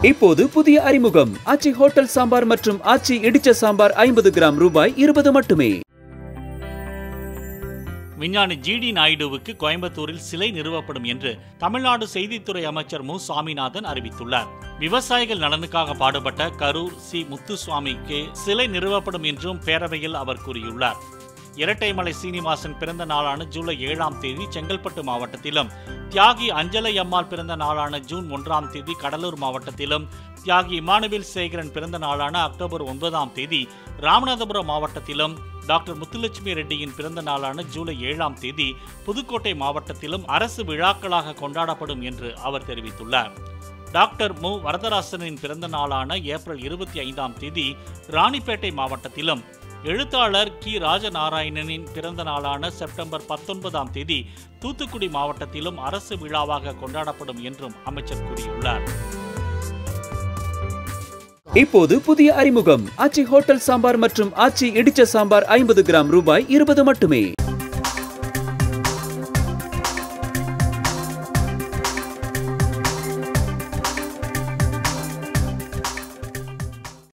இப்போது புதிய அறிமுகம் ஆச்சி ஹோட்டல் சாம்பார் மற்றும் ஆச்சி இடிச்ச சாம்பார் ஐம்பது கிராம் ரூபாய் இருபது மட்டுமே விஞ்ஞானி ஜிடி நாயுடுவுக்கு கோயம்புத்தூரில் சிலை நிறுவப்படும் என்று தமிழ்நாடு செய்தித்துறை அமைச்சர் மு சாமிநாதன் அறிவித்துள்ளார் விவசாயிகள் நலனுக்காக பாடுபட்ட கரூர் சி முத்துசுவாமிக்கு சிலை நிறுவப்படும் என்றும் பேரவையில் அவர் கூறியுள்ளார் இரட்டைமலை சீனிவாசன் பிறந்த நாளான ஜூலை ஏழாம் தேதி செங்கல்பட்டு மாவட்டத்திலும் தியாகி அஞ்சலை அம்மாள் பிறந்த நாளான ஜூன் ஒன்றாம் தேதி கடலூர் மாவட்டத்திலும் தியாகி இமானுவேல் சேகரன் பிறந்த நாளான அக்டோபர் ஒன்பதாம் தேதி ராமநாதபுரம் மாவட்டத்திலும் டாக்டர் முத்துலட்சுமி ரெட்டியின் பிறந்த நாளான ஜூலை ஏழாம் தேதி புதுக்கோட்டை மாவட்டத்திலும் அரசு விழாக்களாக கொண்டாடப்படும் என்று அவர் தெரிவித்துள்ளார் டாக்டர் மு வரதராசனின் பிறந்த நாளான ஏப்ரல் இருபத்தி ஐந்தாம் தேதி ராணிப்பேட்டை மாவட்டத்திலும் எழுத்தாளர் கி ராஜநாராயணனின் பிறந்த நாளான செப்டம்பர் பத்தொன்பதாம் தேதி தூத்துக்குடி மாவட்டத்திலும் அரசு விழாவாக கொண்டாடப்படும் என்றும் அமைச்சர் கூறியுள்ளார் இப்போது புதிய அறிமுகம் ஆச்சி ஹோட்டல் சாம்பார் மற்றும் ஆச்சி இடிச்ச சாம்பார் ஐம்பது கிராம் ரூபாய் இருபது மட்டுமே